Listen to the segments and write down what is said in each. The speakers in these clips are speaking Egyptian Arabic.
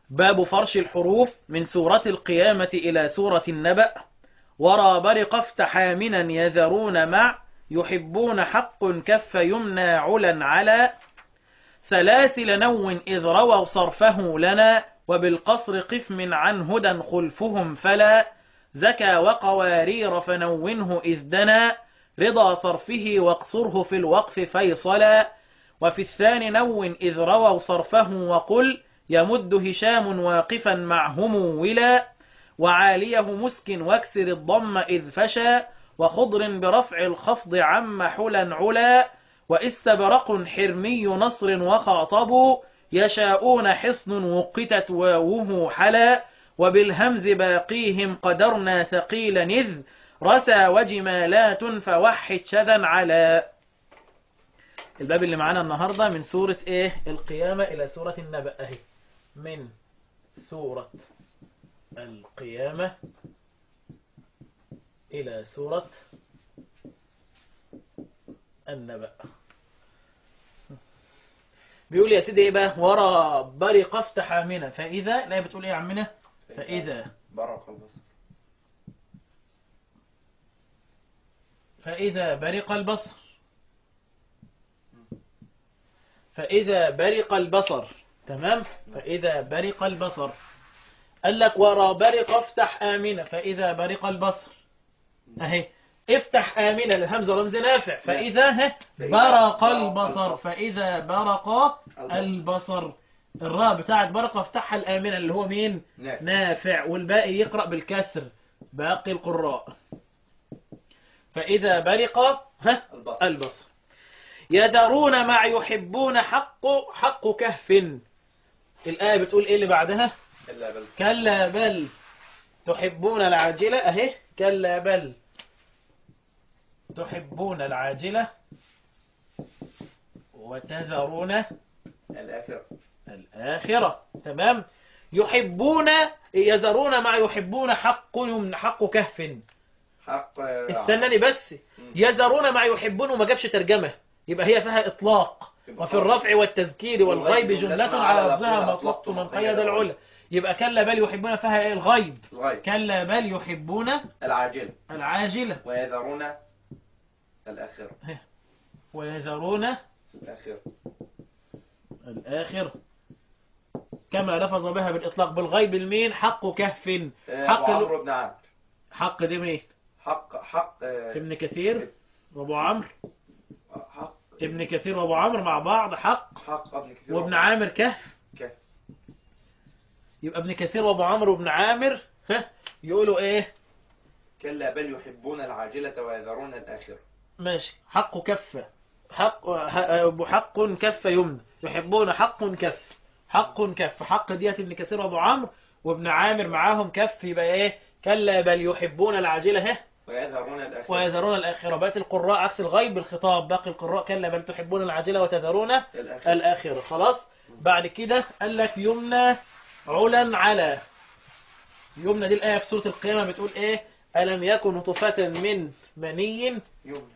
باب فرش الحروف من سورة القيامة إلى سورة النبأ ورى برق افتح منا يذرون مع يحبون حق كف يمنى علا على سلاسل نو إذ رووا صرفه لنا وبالقصر قف من عن هدى خلفهم فلا زكى وقوارير فنونه إذ دنا رضا صرفه واقصره في الوقف فيصلا وفي الثاني نو إذ رووا صرفه وقل يمد هشام واقفا معهم ولا وعاليه مسك واكسر الضم إذ فشى وخضر برفع الخفض عم حلا علا واستبرق حرمي نصر وخاطبوا يشاءون حصن وقتت واوه حلا وبالهمز باقيهم قدرنا ثقيلا إذ رسى وجمالات فوحد شذا على الباب اللي معانا النهاردة من سورة ايه القيامة الى سورة النبأ اهي من سورة القيامة الى سورة النبأ بيقول يا سيدي ايه بقى ورا برق افتح عمنا فاذا لا بتقول ايه يا عمنا فاذا برق البصر فإذا برق البصر فإذا برق البصر تمام فإذا برق البصر قال لك ورا برق افتح آمنة فإذا برق البصر أهي افتح آمنة الهمزة رمز نافع فإذا ها برق البصر فإذا برق البصر الراء بتاعت برق افتحها الآمنة اللي هو مين نافع نافع والباقي يقرأ بالكسر باقي القراء فإذا برق ها البصر البصر يذرون مع يحبون حق حق كهف الآية بتقول إيه اللي بعدها إلا بل كلا بل تحبون العاجلة أهي كلا بل تحبون العاجلة وتذرون الآخرة الآخرة تمام يحبون يذرون مع يحبون حق يمن حق كهف حق استناني بس مم. يذرون مع يحبون وما جابش ترجمة يبقى هي فيها إطلاق وفي الرفع والتذكير والغيب جملة على لفظها ما أطلقت من قيد العلا يبقى كلا بل يحبون فيها إيه الغيب الغيب كلا بل يحبون العاجل العاجلة ويذرون الآخرة ويذرون الآخرة الآخر كما لفظ بها بالإطلاق بالغيب المين حق كهف آه، حق أبو ال- عمرو بن عامر حق دي مين حق حق آه، ابن كثير وابو عمرو حق ابن كثير وابو عمرو مع بعض حق حق ابن كثير وابن عامر كهف كهف. يبقى ابن كثير وابو عمرو وابن عامر ها يقولوا ايه كلا بل يحبون العاجلة ويذرون الآخرة ماشي حق كف حق ح- حق كف يمنى يحبون حق كف حق كف حق ديت ابن كثير وابو عمرو وابن عامر معاهم كف يبقى ايه كلا بل يحبون العاجله ها ويذرون الآخرة ويذرون الاخره باقي القراء عكس الغيب بالخطاب باقي القراء كلا بل تحبون العاجله وتذرون الآخرة الآخرة خلاص بعد كده قال لك يمنى علا على يمنى دي الآية في سورة القيامة بتقول إيه ألم يكن نطفة من مني يمنى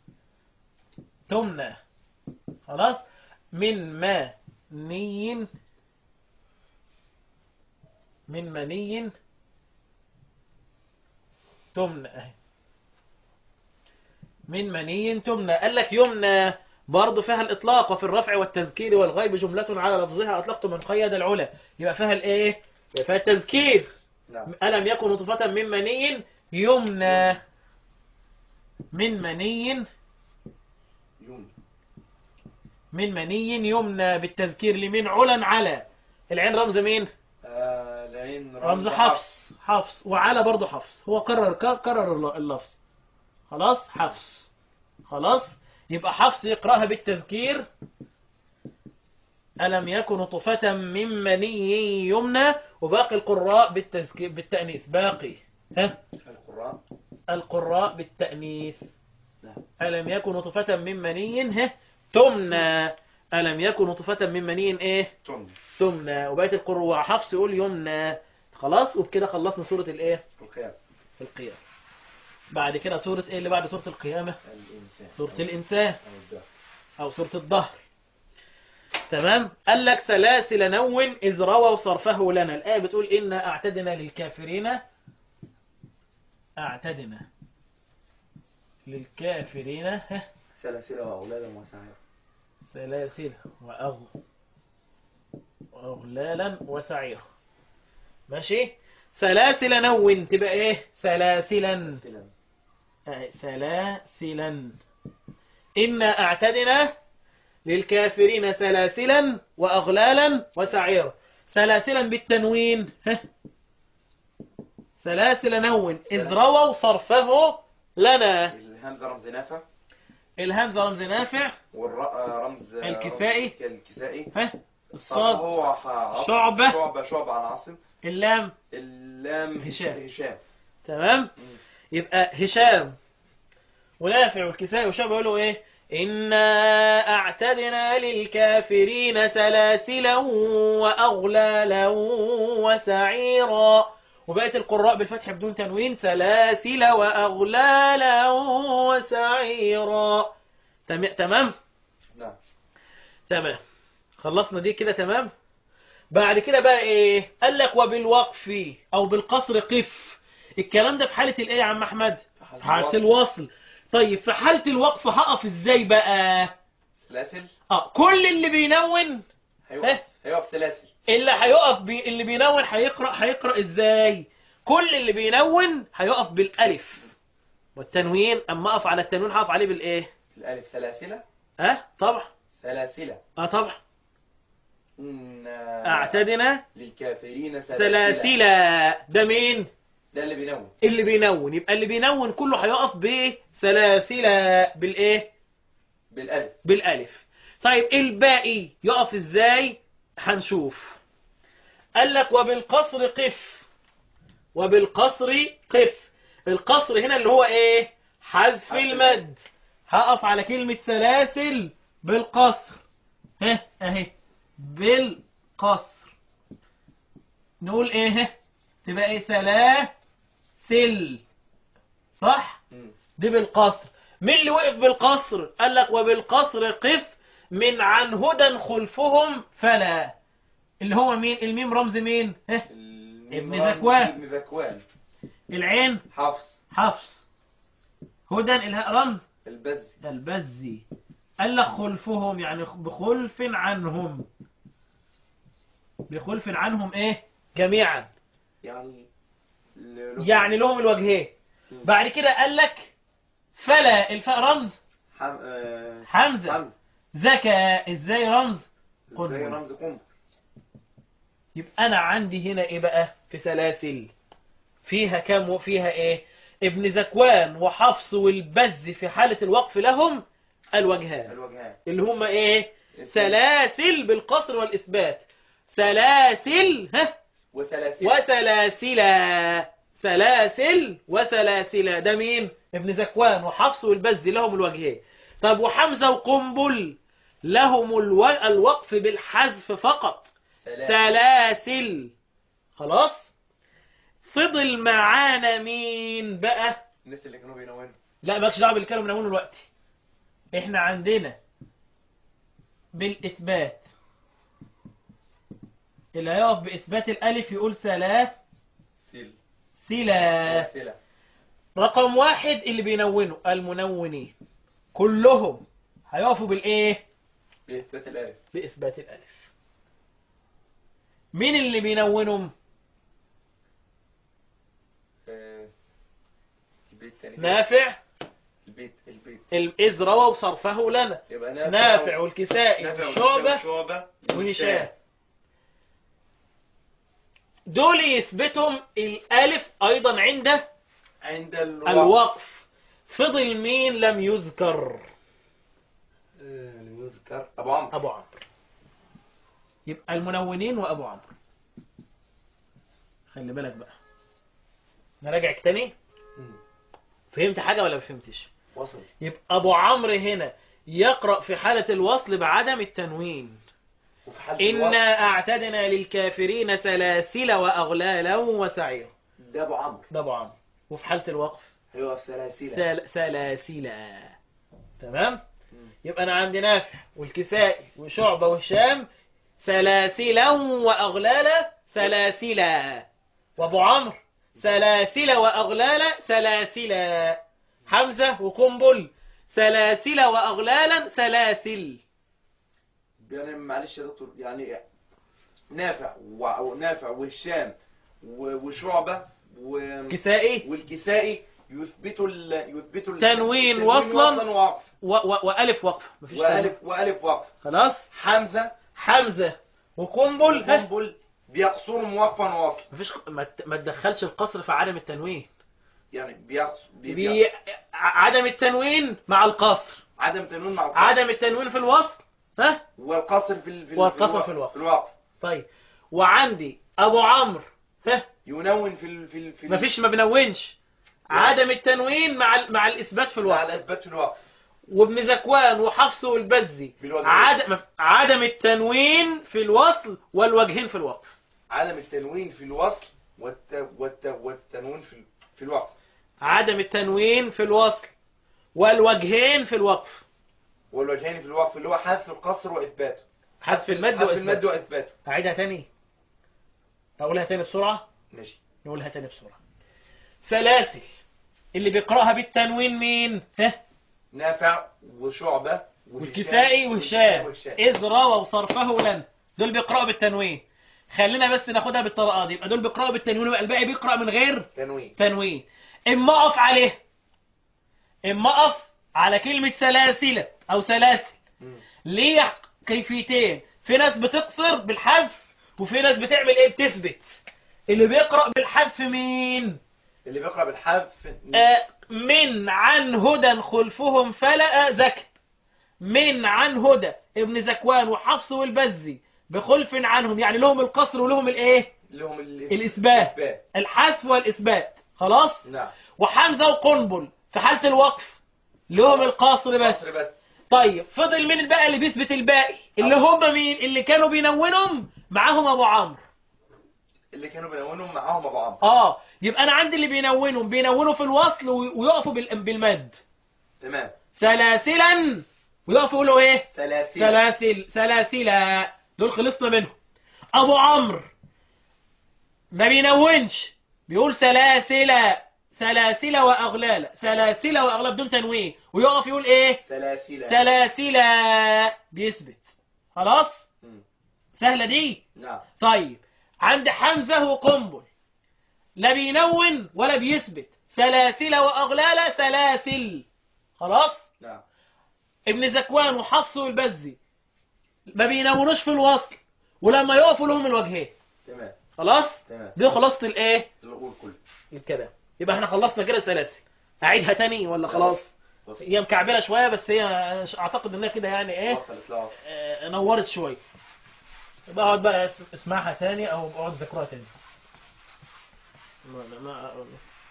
تمنى خلاص من مني من مني تمنى أهي. من مني تمنى قال لك يمنى برضه فيها الإطلاق وفي الرفع والتذكير والغيب جملة على لفظها أطلقت من قيد العلا يبقى فيها الإيه يبقى فيها التذكير نعم ألم يكن نطفة من مني يمنى من مني يمنى من مني يمنى بالتذكير لمن علا على العين رمز مين آه لين رمز حفص حفص وعلى برضه حفص هو قرر قرر اللفظ خلاص حفص خلاص يبقى حفص يقرأها بالتذكير ألم يكن نطفة من مني يمنى وباقي القراء بالتذكير بالتأنيث باقي ها القراء القراء بالتأنيث نعم. ألم يكن نطفة من مني ها تمنى ألم يكن نطفة من مني إيه تمنى تمنى وبقية القراء حفص يقول يمنى خلاص وبكده خلصنا سورة الإيه القيام القيامة بعد كده سورة إيه اللي بعد سورة القيامة الإنسان سورة الإنسان أو الدهر أو سورة الظهر تمام قال لك سلاسل نون إذ رووا صرفه لنا الآية بتقول إنا أعتدنا للكافرين أعتدنا للكافرين ها، سلاسل وأولادا وسعير سلاسل وأغ وأغلالا وسعيرا ماشي سلاسل نون تبقى إيه سلاسلا آه، سلاسلا إنا أعتدنا للكافرين سلاسلا وأغلالا وسعيرا سلاسلا بالتنوين ها. سلاسل نون إذ رووا صرفه لنا الهمزة رمز نافع الهمزة رمز نافع والراء رمز الكسائي. رمز الكسائي ها الصاد هو ح- شعبة. شعبة شعبة عن عاصم اللام اللام هشام. هشام تمام مم. يبقى هشام ونافع والكسائي وشعب يقولوا ايه إنا أعتدنا للكافرين سلاسلا وأغلالا وسعيرا وبقيت القراء بالفتح بدون تنوين سلاسل وأغلالا وسعيرا تم- تمام نعم تمام خلصنا دي كده تمام بعد كده بقى ايه قال لك وبالوقف او بالقصر قف الكلام ده في حالة الايه يا عم احمد في في حالة الوصل طيب في حالة الوقف هقف ازاي بقى سلاسل اه كل اللي بينون إيه؟ هيقف هيقف سلاسل اللي هيقف بي... اللي بينون هيقرأ هيقرأ ازاي كل اللي بينون هيقف بالالف والتنوين اما اقف على التنوين هقف عليه بالايه الألف سلاسلة اه طبعا سلاسلة اه طبعا إنا اعتدنا للكافرين سلاسل سلاسل ده مين ده اللي بينوم اللي بينون يبقى اللي بينون كله هيقف بسلاسل بالايه بالألف بالالف طيب الباقي يقف ازاي هنشوف قال لك وبالقصر قف وبالقصر قف القصر هنا اللي هو ايه حذف حذف المد هقف على كلمة سلاسل بالقصر ها اهي بالقصر نقول ايه ها؟ تبقى ايه سلاسل صح مم. دي بالقصر مين اللي وقف بالقصر قال لك وبالقصر قف من عن هدى خلفهم فلا اللي هو مين الميم رمز مين ها الميم ابن رمز ذكوان. ابن ذكوان العين حفص حفص هدى الهاء رمز البز البزي قال لك خلفهم يعني بخلف عنهم بخلف عنهم ايه جميعا يعني ل- يعني لهم الوجهين بعد كده قال لك فلا الفاء رمز حم... آه... حمزة حمزة زكى ازاي رمز زي قنبل. رمز قنبل يبقى انا عندي هنا ايه بقى في سلاسل فيها كام وفيها ايه ابن زكوان وحفص والبز في حالة الوقف لهم الوجهان الوجهان اللي هم ايه سلاسل بالقصر والإثبات سلاسل ها وسلاسل وسلاسل سلاسل وسلاسل ده مين ابن زكوان وحفص والبز لهم الوجهين طب وحمزة وقنبل لهم الو... الوقف بالحذف فقط سلاسل سلاسل خلاص فضل معانا مين بقى الناس اللي كانوا بينونوا لا مالكش دعوه باللي كانوا بنقوله دلوقتي احنا عندنا بالاثبات اللي هيقف باثبات الالف يقول سلا سل سلا سلاسل رقم واحد اللي بينونوا المنونين كلهم هيقفوا بالايه بإثبات الألف باثبات الالف مين اللي بينونهم آه، البيت تاني نافع البيت البيت إذ رووا صرفه لنا يبقى نافع نافع والكسائي نافع والشعبة شعبة وهشام دول يثبتهم الألف أيضا عند عند الوقف الوقف فضل مين لم يذكر آه، لم يذكر أبو عمرو أبو عمرو يبقى المنونين وأبو عمرو خلي بالك بقى نراجعك تاني مم. فهمت حاجة ولا ما فهمتش وصل يبقى أبو عمرو هنا يقرأ في حالة الوصل بعدم التنوين وفي حالة الوصل إنا أعتدنا للكافرين سلاسل وأغلالا وسعيرا ده أبو عمرو ده أبو عمرو وفي حالة الوقف هيقف سلاسل سل... سلاسل تمام يبقى انا عندي نافع والكسائي وشعبة وهشام سلاسلا واغلالا سلاسلا وابو عمرو سلاسل واغلالا سلاسلا حمزة وقنبل سلاسل واغلالا سلاسل يعني معلش يا دكتور يعني نافع و- نافع وهشام و- وشعبة و- كسائي والكسائي يثبتوا ال... يثبتوا ال- تنوين التنوين وصلاً وقف و و والف وقف مفيش تاني. والف والف وقف خلاص حمزة حمزة وقنبل ها وقنبل بيقصرهم وقفا ووصلا مفيش ما ت- ما تدخلش القصر في عدم التنوين يعني بيقص بي... بي... عدم التنوين مع القصر عدم تنوين مع القصر عدم التنوين في الوصل ها والقصر في ال... في ال- والقصر الوقف- في الوقف. في الوقف طيب وعندي ابو عمرو ها ينون في ال... في ال... في ال- مفيش ما بنونش عدم التنوين مع ال... مع الاثبات في مع الوقت الاثبات في الوقف وابن زكوان وحفص والبزي بالوجهين. عدم عدم التنوين في الوصل والوجهين في الوقف عدم التنوين في الوصل والت... والت... والتنوين في ال- في الوقف عدم التنوين في الوصل والوجهين في الوقف والوجهين في الوقف اللي هو حذف القصر واثباته حذف المد حذف المد وإثبات. واثباته أعيدها تاني أقولها تاني بسرعة ماشي نقولها تاني بسرعة سلاسل اللي بيقرأها بالتنوين مين ها نافع وشعبة وهشام والكسائي وهشام إذ رووا صرفه لنا دول بيقرأوا بالتنوين خلينا بس ناخدها بالطريقة دي يبقى دول بيقرأوا بالتنوين ويبقى الباقي بيقرأ من غير تنوين تنوين اما اقف عليه اما اقف على كلمة سلاسلة او سلاسل مم. ليه كيفيتين في ناس بتقصر بالحذف وفي ناس بتعمل ايه بتثبت اللي بيقرأ بالحذف مين اللي بيقرأ بالحذف آه من عن هدى خلفهم فلأ زكت من عن هدى ابن زكوان وحفص والبزي بخلف عنهم يعني لهم القصر ولهم الايه لهم ال- الإثبات الحذف والإثبات خلاص نعم وحمزة وقنبل في حالة الوقف لهم القصر بس قصر بس طيب فضل مين بقى اللي بيثبت الباقي اللي هم مين اللي كانوا بينونهم معاهم ابو عمرو اللي كانوا بينونهم معاهم ابو عمرو اه يبقى انا عندي اللي بينونهم بينونوا في الوصل وي- ويقفوا بال- بالمد تمام سلاسلا ويقفوا يقولوا ايه ثلاثين سلاسل سلاسل دول خلصنا منهم ابو عمرو ما بينونش بيقول سلاسل سلاسل واغلال سلاسل واغلال بدون تنوين ويقف يقول ايه ثلاثين سلاسل بيثبت خلاص مم. سهلة دي نعم طيب عند حمزة وقنبل لا بينون ولا بيثبت سلاسل وأغلال سلاسل خلاص نعم ابن زكوان وحفص والبزي ما بينونوش في الوصل ولما يقفوا لهم الوجهين تمام خلاص تمام دي خلاصة الايه الغول كله الكلام يبقى احنا خلصنا كده سلاسل اعيدها تاني ولا خلاص وصل- هي مكعبله شويه بس هي اعتقد انها كده يعني ايه وصلت لا وصل. آه، نورت شوية يبقى اقعد بقى اسمعها تاني او اقعد ذكرها تاني ما ما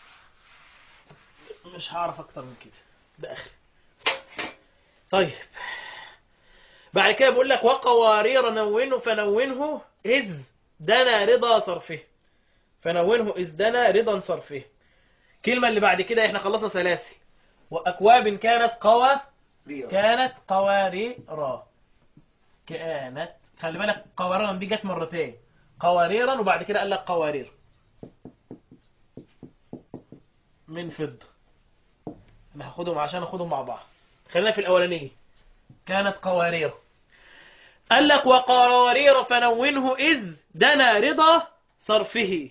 مش هعرف اكتر من كده ده اخر طيب بعد كده بيقول لك وقوارير نونه فنونه اذ دنا رضا صرفه فنونه اذ دنا رضا صرفه الكلمة اللي بعد كده احنا خلصنا سلاسل واكواب كانت قوى رياض. كانت قواريرا كانت خلي بالك قواريرا دي جت مرتين قواريرا وبعد كده قال لك قوارير من فضة انا هاخدهم عشان اخدهم مع بعض خلينا في الاولانيه كانت قوارير قال لك وقوارير فنونه اذ دنا رضا صرفه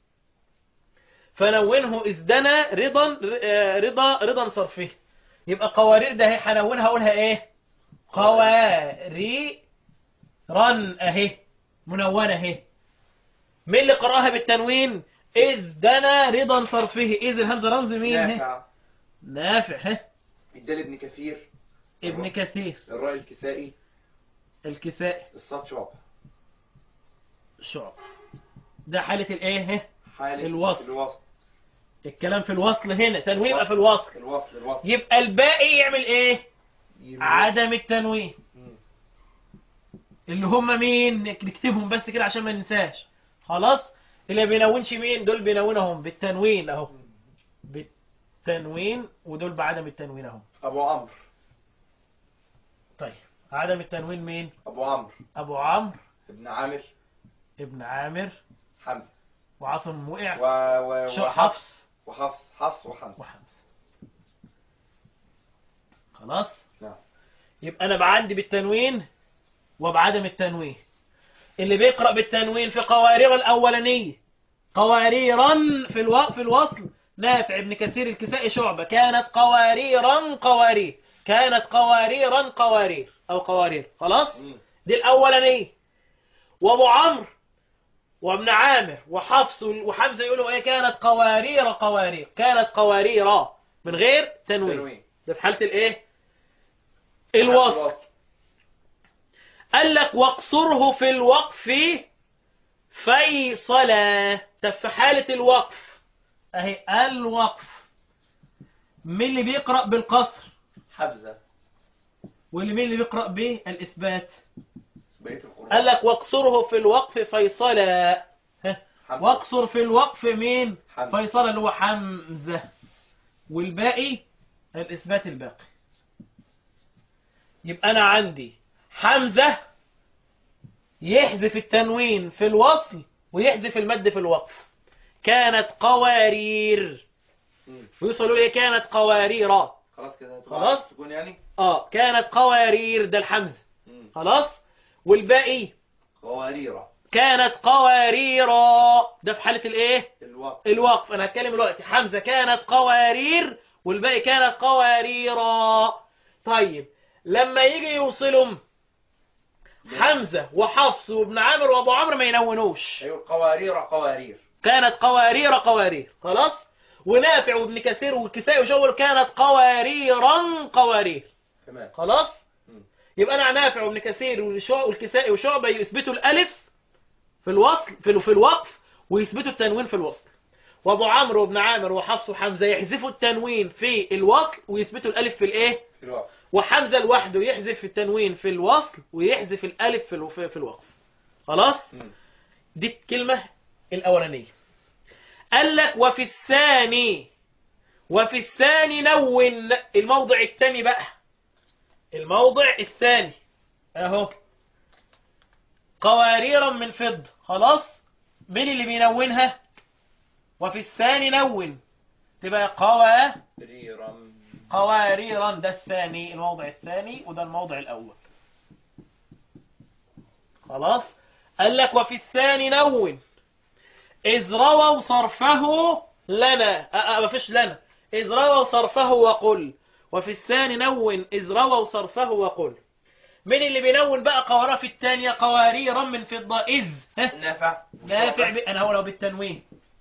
فنونه اذ دنا رضا آه، رضا رضا صرفه يبقى قوارير ده هي هنونها اقولها ايه قواريرا اهي منونة اهي مين اللي قرأها بالتنوين إذ دنا رضا صرفه إذ الهمزة رمز مين اهي نافع نافع ها الدال ابن كثير ابن كثير الراء الكسائي الكسائي الصاد شعب شعب ده حالة الايه ها حالة الوصل. الوصل الكلام في الوصل هنا تنوين يبقى في الوصل الوصل الوصل يبقى الباقي يعمل ايه يبقى- عدم التنوين مم. اللي هم مين نكتبهم بس كده عشان ما ننساش خلاص اللي بينونش مين دول بينونهم بالتنوين اهو بالتنوين ودول بعدم التنوين اهو ابو عمرو طيب عدم التنوين مين ابو عمرو ابو عمرو ابن عامر ابن عامر حمزة وعاصم وقع و... و... شو وحفص حفص وحفص حفص وحمزة وحمزة خلاص نعم يبقى انا بقى عندي بالتنوين وبعدم التنوين اللي بيقرأ بالتنوين في قوارير الأولانية قواريرا في الو... في الوصل نافع ابن كثير الكسائي شعبة كانت قواريرا قوارير كانت قواريرا قوارير أو قوارير خلاص مم. دي الأولانية وأبو عمرو وابن عامر وحفص وحمزة يقولوا إيه كانت قوارير قوارير كانت قواريرا من غير تنوين تنوين ده في حالة الإيه الوصل قال لك واقصره في الوقف فيصلا طب في حالة الوقف اهي الوقف مين اللي بيقرأ بالقصر حمزة واللي مين اللي بيقرأ بالإثبات بقية القرآن قال لك واقصره في الوقف فيصلا ها، حمزة. واقصر في الوقف مين حمزة. فيصلا اللي هو حمزة والباقي الإثبات الباقي يبقى أنا عندي حمزة يحذف التنوين في الوصل ويحذف المد في الوقف كانت قوارير مم. ويوصلوا إيه كانت قواريرا خلاص كده هتبقى خلاص. على السكون يعني اه كانت قوارير ده الحمزة مم. خلاص والباقي قواريرة كانت قواريرا ده في حالة الايه الوقت الوقف انا هتكلم دلوقتي حمزة كانت قوارير والباقي كانت قواريرا طيب لما يجي يوصلهم حمزة وحفص وابن عامر وابو عمرو ما ينونوش ايوه قوارير قوارير كانت قوارير قوارير خلاص ونافع وابن كثير والكسائي وشول كانت قواريرا قوارير تمام خلاص مم. يبقى انا نافع وابن كثير والشع- والكسائي وشعبة يثبتوا الالف في الوصل في, ال- في الوقف ويثبتوا التنوين في الوصل وابو عمرو وابن عامر وحفص وحمزه يحذفوا التنوين في الوصل ويثبتوا الالف في الايه في الوقت وحمزه لوحده يحذف التنوين في الوصل ويحذف الالف في الو- في في الوقف خلاص مم. دي الكلمه الاولانيه قال لك وفي الثاني وفي الثاني نون الموضع الثاني بقى الموضع الثاني اهو قواريرا من فضة خلاص مين اللي بينونها وفي الثاني نون تبقى قوا ريرا قواريرا ده الثاني الموضع الثاني وده الموضع الأول خلاص قال لك وفي الثاني نون إذ رووا صرفه لنا أه أه مفيش لنا إذ رووا صرفه وقل وفي الثاني نون إذ رووا صرفه وقل من اللي بينون بقى قوارا في الثانية قواريرا من فضة إذ ها نافع نافع ب... أنا هقولها بالتنوين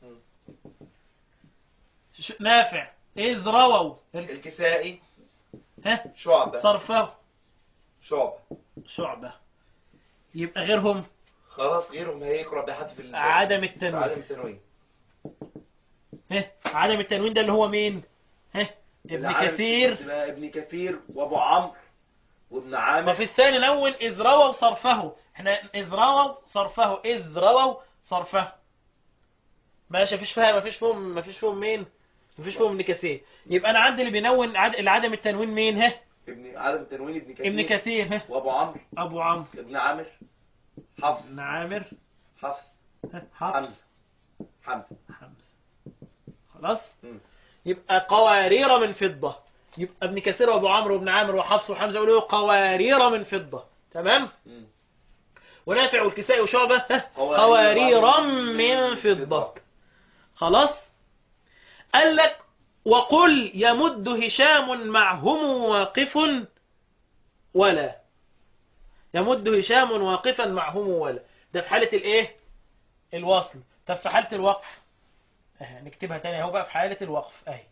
ش... نافع إذ رووا الكسائي ها شعبة صرفه شعبة شعبة يبقى غيرهم خلاص غيرهم هيقرأ بحذف ال عدم التنوين عدم التنوين ها عدم التنوين ده اللي هو مين ها ابن العدم- كثير تبقى ابن كثير وابو عمرو وابن عامر وفي الثاني نون إذ رووا صرفه احنا إذ رووا صرفه إذ رووا صرفه ماشي مفيش فيها مفيش فيهم مفيش فيهم مين مفيش فيهم ابن كثير يبقى انا عندي اللي بينون عد... العدم التنوين مين ها ابن عدم التنوين ابن كثير ابن كثير ها وابو عمرو ابو عمرو ابن عامر حفص ابن عامر حفص ها حفص حمزة حمزة حمزة خلاص مم. يبقى قوارير من فضة يبقى ابن كثير وابو عمرو وابن عامر وحفص وحمزة يقولوا قوارير من فضة تمام مم. ونافع والكسائي وشعبة ها؟ قوارير قوارير من من فضة فضة. خلاص قال لك وقل يمد هشام معهم واقف ولا يمد هشام واقفا معهم ولا ده في حالة الايه الوصل طب في حالة الوقف اه نكتبها تاني اهو بقى في حالة الوقف اهي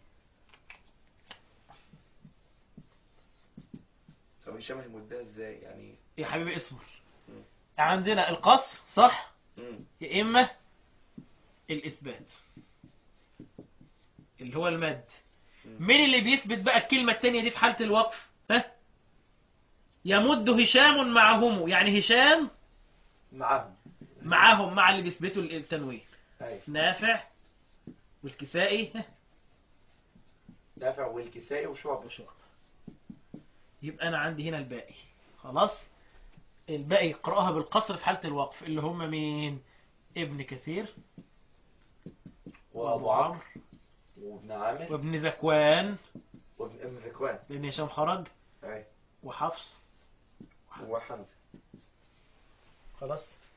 طب هشام هيمدها ازاي يعني يا حبيبي اصبر مم. عندنا القصر صح مم. يا إما الإثبات اللي هو المد مم. مين اللي بيثبت بقى الكلمة التانية دي في حالة الوقف ها يمد هشام معهم يعني هشام معاهم معاهم مع اللي بيثبتوا التنوين ايوه نافع والكسائي ها نافع والكسائي وشعبة وشعبة يبقى أنا عندي هنا الباقي خلاص الباقي يقرأها بالقصر في حالة الوقف اللي هم مين ابن كثير وابو عمرو وابن عامر وابن ذكوان وابن ابن ذكوان لأن هشام خرج اي وحفص وحمزه خلاص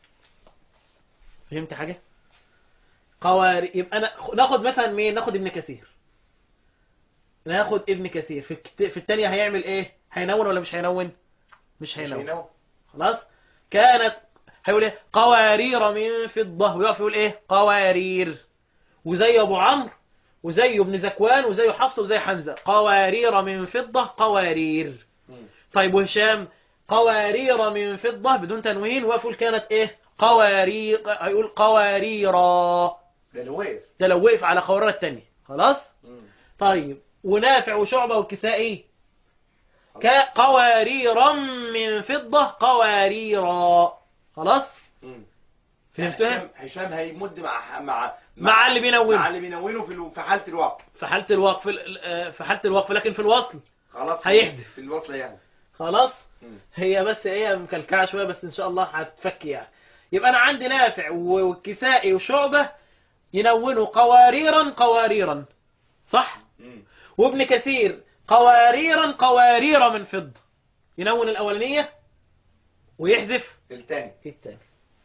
فهمت حاجة قواري يبقى أنا ناخد مثلا مين ناخد ابن كثير ناخد ابن كثير في الكت... في الثانية هيعمل ايه هينون ولا مش هينون مش هينون هينو خلاص كانت هيقول ايه قوارير من فضة ويقف يقول ايه قوارير وزي ابو عمرو وزي ابن زكوان وزي حفص وزي حمزة قوارير من فضة قوارير مم. طيب وهشام قوارير من فضة بدون تنوين ويقول كانت ايه قوارير هيقول قواريرا ده اللي وقف ده لو وقف على قوارير التانية خلاص مم. طيب ونافع وشعبة والكسائي كقواريرا من فضة قواريرا خلاص مم. فهمتها هشام- هشام هيمد مع مع مع اللي بينونه. مع اللي بينونه في الو- في حاله الوقف في حالة الوقف ال- في حالة الوقف لكن في الوصل خلاص هيحذف. في الوصل يعني خلاص مم. هي بس هي مكلكعة شوية بس ان شاء الله هتفك يعني يبقى انا عندي نافع والكسائي وشعبة ينونوا قواريرا قواريرا صح مم. وابن كثير قواريرا قوارير من فضة ينون الأولانية ويحذف التاني الثاني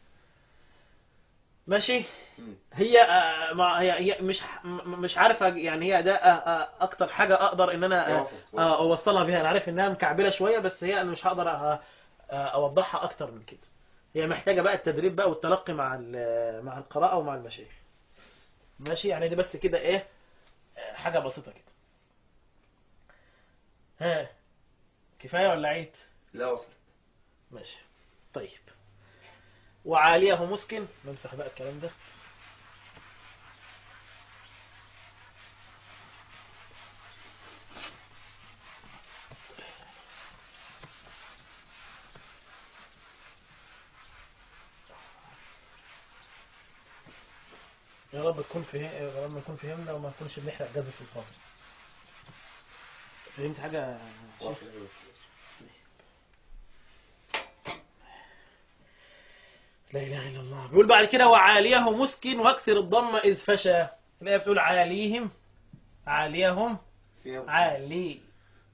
ماشي مم. هي آه، مع هي هي مش م- مش عارف أج- يعني هي ده آه، آه، اكتر حاجة اقدر ان انا هي آه، وسط، وسط. آه، اوصلها بيها انا عارف انها مكعبلة شوية بس هي انا مش هقدر آه، آه، اوضحها اكتر من كده هي محتاجة بقى التدريب بقى والتلقي مع ال- مع القراءة ومع المشايخ ماشي يعني دي بس كده ايه آه، حاجة بسيطة كده ها كفاية ولا عيد لا وصل ماشي طيب وعاليه مسكن نمسح بقى الكلام ده يا رب تكون فهم يا رب نكون فهمنا وما نكونش بنحرق جاز في الفاضي فهمت حاجة يا شيخ؟ وصل. لا إله إلا الله بيقول بعد كده وعاليه مسكن واكثر الضم إذ فشى الآية بتقول عاليهم عاليهم في- عاليهم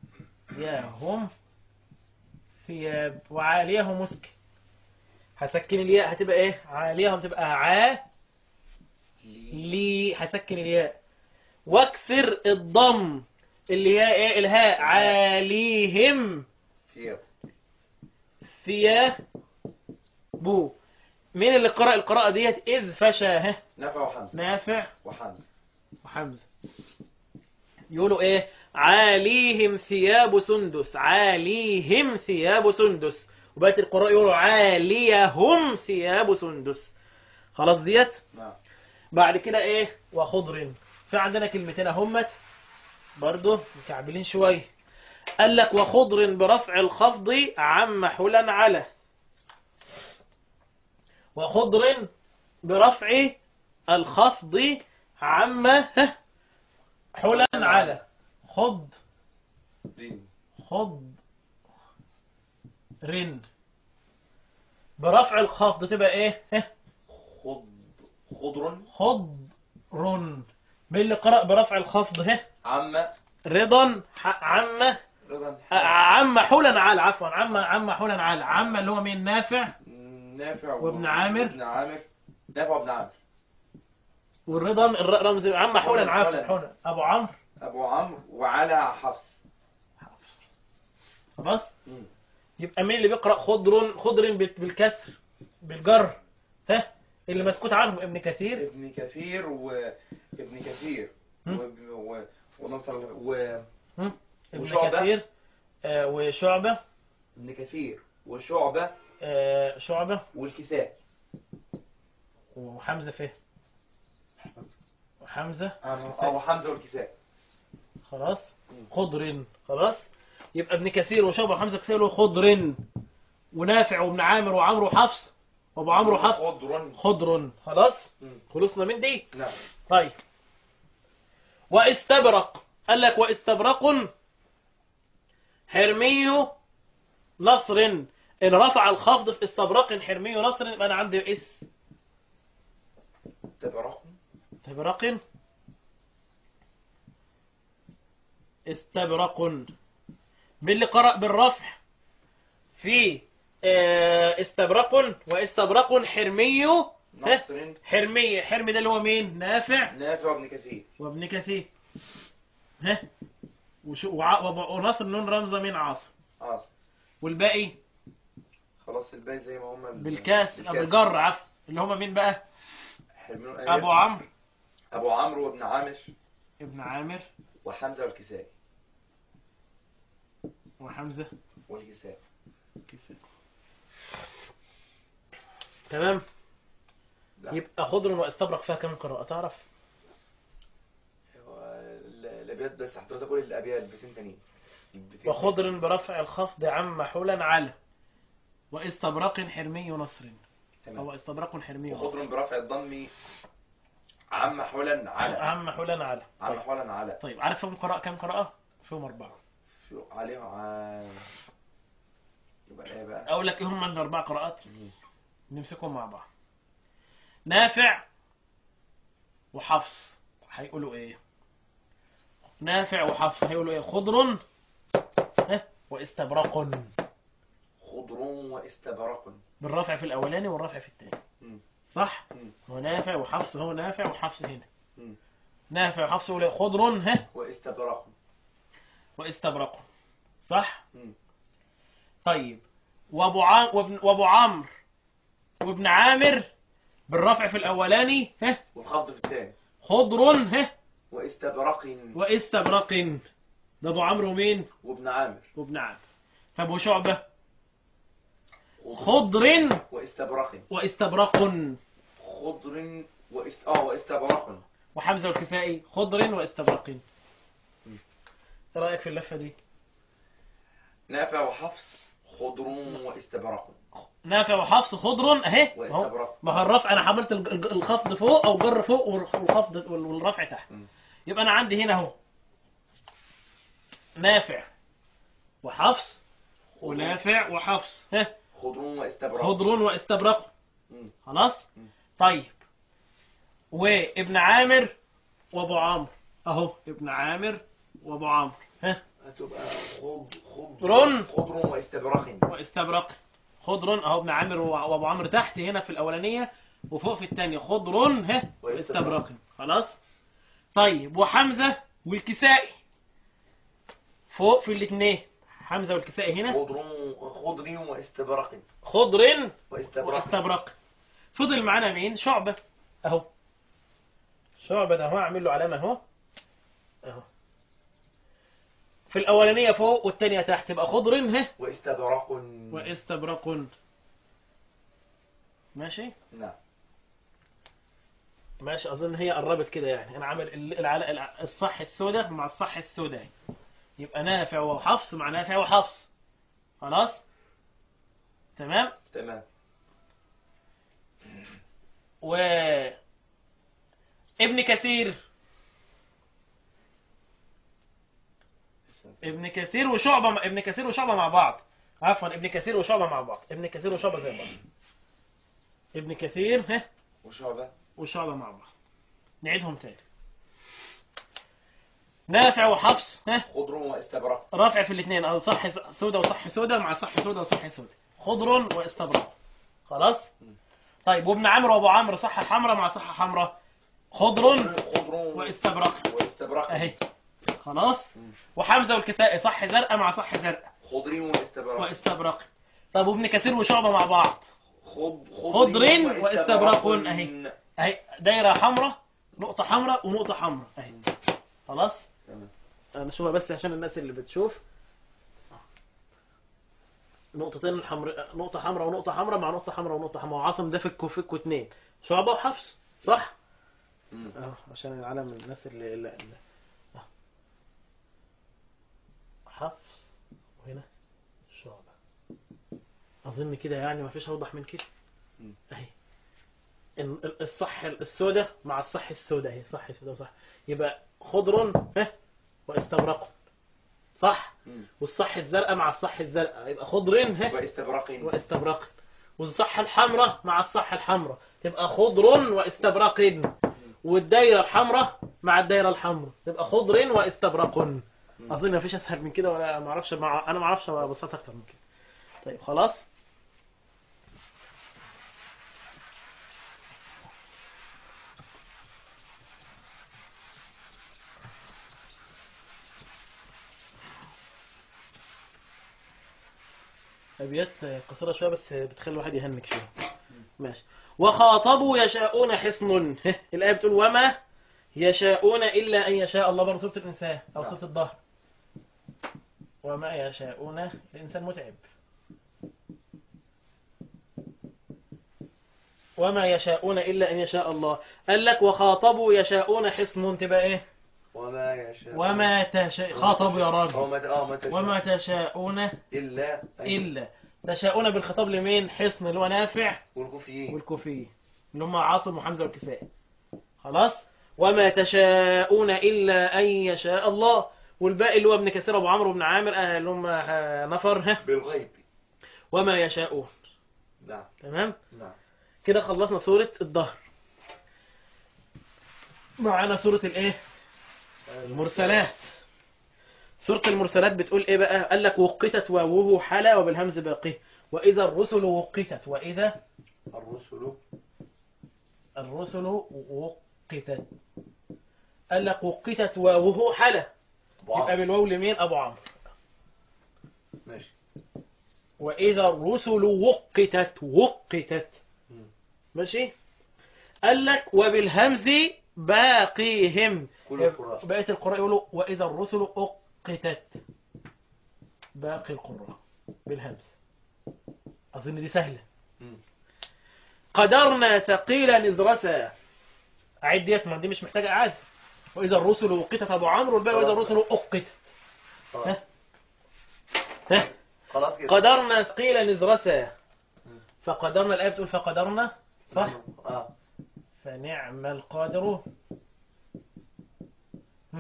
ثياب وعاليه مسكن هسكن الياء هتبقى ايه عاليهم تبقى عا لي هسكن الياء واكثر الضم اللي هي ايه الهاء عاليهم ثياب ثياب بو مين اللي قرأ القراءة ديت إذ فشى ها نافع وحمزه نافع وحمزه وحمزة يقولوا ايه عاليهم ثياب سندس عاليهم ثياب سندس وبقيت القراء يقولوا عاليهم ثياب سندس خلاص ديت نعم بعد كده ايه وخضر في عندنا كلمتين همت برضو مكعبلين شوية قال لك وخضر برفع الخفض عم حلا على وخضر برفع الخفض عم حلا على خض دين خض رن برفع الخفض تبقى ايه خض خضر خضر مين اللي قرأ برفع الخفض ها عم رضا ح- عم رضا عم حولا على عفوا عم عم حولا على عم اللي هو مين نافع نافع وابن عامر. ابن عامر نافع وابن عامر والرضا الر- رمز عم حولا عفوا حولا. حولا ابو عمرو ابو عمرو وعلى حفص خلاص مم. يبقى مين اللي بيقرأ خضر خضر بال- بالكسر بالجر ها اللي مسكوت عنه ابن كثير ابن كثير وابن كثير هم؟ و... و... ونوصل و... هم؟ ابن وشعبة. كثير آه وشعبة ابن كثير وشعبة آه شعبة والكساء وحمزة فيه وحمزة أو حمزة والكساء خلاص مم. خضر خلاص يبقى ابن كثير وشعبة وحمزة كثير له خضر ونافع وابن عامر وعمرو وحفص وابو عمرو وحفص خضر خضر خلاص مم. خلصنا من دي نعم طيب واستبرق قال لك واستبرق حرمي نصر إن رفع الخفض في استبرق حرمي نصر يبقى أنا عندي اس استبرق استبرق استبرق باللي قرأ بالرفع في آه، استبرق واستبرق حرمي ها؟ نصر حرمي حرمي ده اللي هو مين نافع نافع بن كثير وابن كثير ها وشو وع- وب- ونصر نون رمزة من عاصم عاصم والباقي خلاص الباقي زي ما هم بالكاس أو بالجر عفوا اللي هم مين بقى حلمون أبو عمرو أبو عمرو وابن عامر ابن عامر وحمزة والكسائي وحمزة والكسائي كيف تمام لا. يبقى خضر واستبرق فيها كم قراءة تعرف هو ال- الأبيات بس حضرتك قول الأبيات البيتين تانيين البيتين وخضر برفع الخفض عم حولا على واستبرق حرمي نصر تمام. أو استبرق حرمي نصر وخضر برفع الضم عم حولا على عم حولا على عم طيب. حولا على طيب عارف فيهم قراءة كم قراءة فيهم أربعة شو عليه ع- يبقى ايه بقى أقول لك إيه هم الأربع قراءات مم. نمسكهم مع بعض نافع وحفص هيقولوا ايه نافع وحفص هيقولوا ايه خضر ها واستبرق خضر واستبرق بالرفع في الاولاني والرفع في الثاني مم. صح مم. هو نافع وحفص هو نافع وحفص هنا مم. نافع وحفص يقولوا إيه؟ خضر ها واستبرق واستبرق صح مم. طيب وابو عام وابن وابو عمرو وابن عامر بالرفع في الاولاني ها والخفض في الثاني خضر ها واستبرق واستبرق ده ابو عمرو مين وابن عامر وابن عامر طب وشعبة خضر واستبرق واستبرق خضر واست اه واستبرق وحمزة والكسائي خضر واستبرق مم. ايه رأيك في اللفة دي نافع وحفص خضر واستبرق نافع وحفص خضر اهي ما هو- واستبرق ما هو الرفع انا حملت الج- الج- الخفض فوق او جر فوق والخفض والرفع تحت مم. يبقى انا عندي هنا اهو نافع وحفص ونافع وحفص ها خضر واستبرق خضر واستبرق مم. خلاص مم. طيب وابن عامر وابو عمرو اهو ابن عامر وابو عمرو ها هتبقى خض خضر. خضر واستبرق واستبرق خضر اهو ابن عامر وابو عمرو تحت هنا في الاولانيه وفوق في الثانيه خضر ها واستبرق خلاص طيب وحمزه والكسائي فوق في الاثنين حمزه والكسائي هنا خضر خضر واستبرق خضر واستبرق واستبرق فضل معانا مين شعبة اهو شعبة ده اهو اعمل له علامة اهو اهو في الاولانية فوق والثانية تحت يبقى خضر ها واستبرق واستبرق ماشي نعم ماشي اظن هي قربت كده يعني انا عامل ال- العل- الع- الصح السوداء مع الصح السوداء يبقى نافع وحفص مع نافع وحفص خلاص تمام تمام و ابن كثير ابن كثير وشعبة مع... ابن كثير وشعبة مع بعض عفوا ابن كثير وشعبة مع بعض ابن كثير وشعبة زي بعض ابن كثير ها وشعبة وشعبة مع بعض نعيدهم تاني نافع وحفص ها خضر واستبرق رافع في الاثنين او صح سودة وصح سودة مع صح سودة وصح سودة خضر واستبرق خلاص طيب وابن عمرو وابو عمرو صح حمرا مع صح حمرا خضر خضر واستبرق واستبرق اهي خلاص مم. وحمزة والكسائي صح زرقاء مع صح زرقاء خضر واستبرق واستبرق طب وابن كثير وشعبة مع بعض خض خضر واستبرق اهي اهي دايرة حمراء نقطة حمراء ونقطة حمراء اهي خلاص تمام. انا اشوفها بس عشان الناس اللي بتشوف نقطتين الحمراء نقطة حمراء ونقطة حمراء مع نقطة حمراء ونقطة حمراء وعاصم ده فك وفك واثنين شعبة وحفص صح؟ مم. اه عشان العالم الناس اللي, اللي, اللي. آه. حفص وهنا شعبة اظن كده يعني ما فيش اوضح من كده مم. اهي ال- ال- الصح السوداء مع الصح السوداء اهي صح السوداء وصح يبقى خضر ها واستبرق صح مم. والصح الزرقاء مع الصح الزرقاء يبقى خضر ها واستبرق واستبرق والصح الحمراء مع الصح الحمراء تبقى خضر واستبرق والدايره الحمراء مع الدايره الحمراء تبقى خضر واستبرق اظن مفيش اسهل من كده ولا ما اعرفش مع... انا ما اعرفش ابسط اكتر من كده طيب خلاص ابيات قصيره شويه بس بتخلي الواحد يهنك شويه ماشي وخاطبوا يشاءون حصن الايه بتقول وما يشاءون الا ان يشاء الله برضه سوره الانسان او نعم. سوره الظهر وما يشاءون الانسان متعب وما يشاءون الا ان يشاء الله قال لك وخاطبوا يشاءون حصن تبقى ايه وما يشاء وما تشاء خاطبوا يا أو راجل ما اه ما تشاء وما تشاءون إلا الا تشاءون بالخطاب لمين حصن اللي هو نافع والكوفيين والكوفيين اللي هم عاصم وحمزة والكسائي خلاص وما تشاءون إلا أن يشاء الله والباقي اللي هو ابن كثير أبو عمرو بن عامر آه، اللي هم آه، نفر ها بالغيب وما يشاءون نعم تمام نعم كده خلصنا سورة الظهر معانا سورة الايه المرسلات سورة المرسلات بتقول ايه بقى قال لك وقتت واوه حلا وبالهمز باقي وإذا الرسل وقتت وإذا الرسل الرسل وقتت قال لك وقتت واوه حلا يبقى بعض بالواو لمين ابو عمرو ماشي واذا الرسل وقتت وقتت مم. ماشي قال لك وبالهمز باقيهم كل القراء. بقيه القراء يقولوا واذا الرسل اقتت باقي القراء بالهمز اظن دي سهله مم. قدرنا ثقيلا نزرسا أعد ديت ما دي مش محتاجة إعادة وإذا الرسل وقتت أبو عمرو والباقي وإذا الرسل أقتت خلاص ها ها خلاص كده قدرنا ثقيلا نزرسا مم. فقدرنا الآية بتقول فقدرنا صح اه فنعم القادرون هم.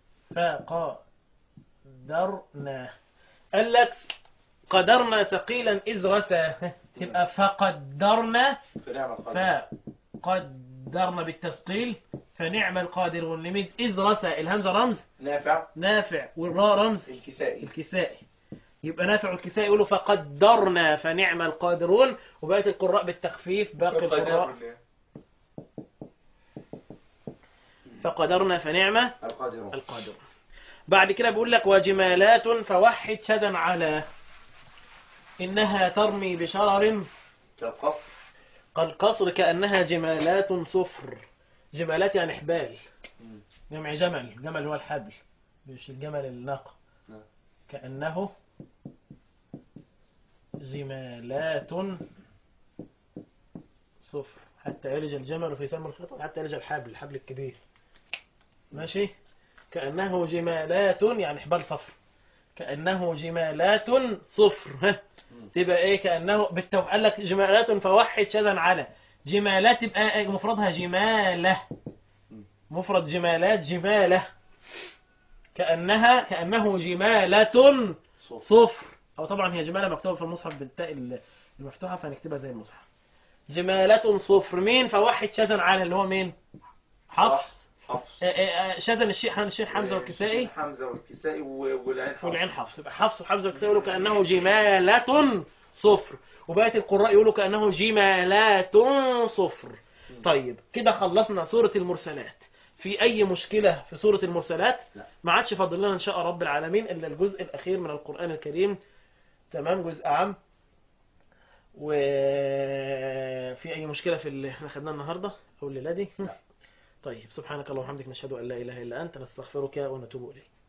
فقدرنا قال لك قدرنا ثقيلا إذ رسى تبقى فقدرنا فنعم القادر فقدرنا بالتثقيل فنعم القادرون لميز إذ رسى الهمزة رمز نافع نافع والراء رمز الكسائي الكسائي يبقى نافع والكسائي يقولوا فقدرنا فنعم القادرون وبقية القراء بالتخفيف باقي القراء فقدرنا فنعم القادرون القادر بعد كده بيقول لك وجمالات فوحد شدا على إنها ترمي بشرر كالقصر كالقصر كأنها جمالات صفر جمالات يعني حبال مم. جمع جمل جمل هو الحبل مش الجمل الناقة نعم. كأنه جمالات صفر حتى يلج الجمل في سم الخطر حتى يلج الحبل الحبل الكبير ماشي كأنه جمالات يعني حبال صفر كأنه جمالات صفر ها مم. تبقى ايه كأنه بالتو قال لك جمالات فوحد شذا على جمالات تبقى إيه؟ مفردها جمالة مم. مفرد جمالات جمالة كأنها كأنه جمالة صوت صفر أو طبعا هي جمالة مكتوبة في المصحف بالتاء المفتوحة فنكتبها زي المصحف جمالة صفر مين فوحد شذا على اللي هو مين حفص حفص آه، آه، آه، شذا الشيخ الشيخ حمزة والكسائي حمزة والكسائي و- والعين حفص والعين حفص يبقى حفص وحمزة والكسائي يقولوا كأنه جمالة صفر وبقية القراء يقولوا كأنه جمالات صفر طيب كده خلصنا سورة المرسلات في أي مشكلة في سورة المرسلات لا. ما عادش فاضل لنا إن شاء رب العالمين إلا الجزء الأخير من القرآن الكريم تمام جزء عام وفي أي مشكلة في اللي احنا خدناه النهاردة أو الليلة دي لا. طيب سبحانك اللهم وبحمدك نشهد أن لا إله إلا أنت نستغفرك ونتوب إليك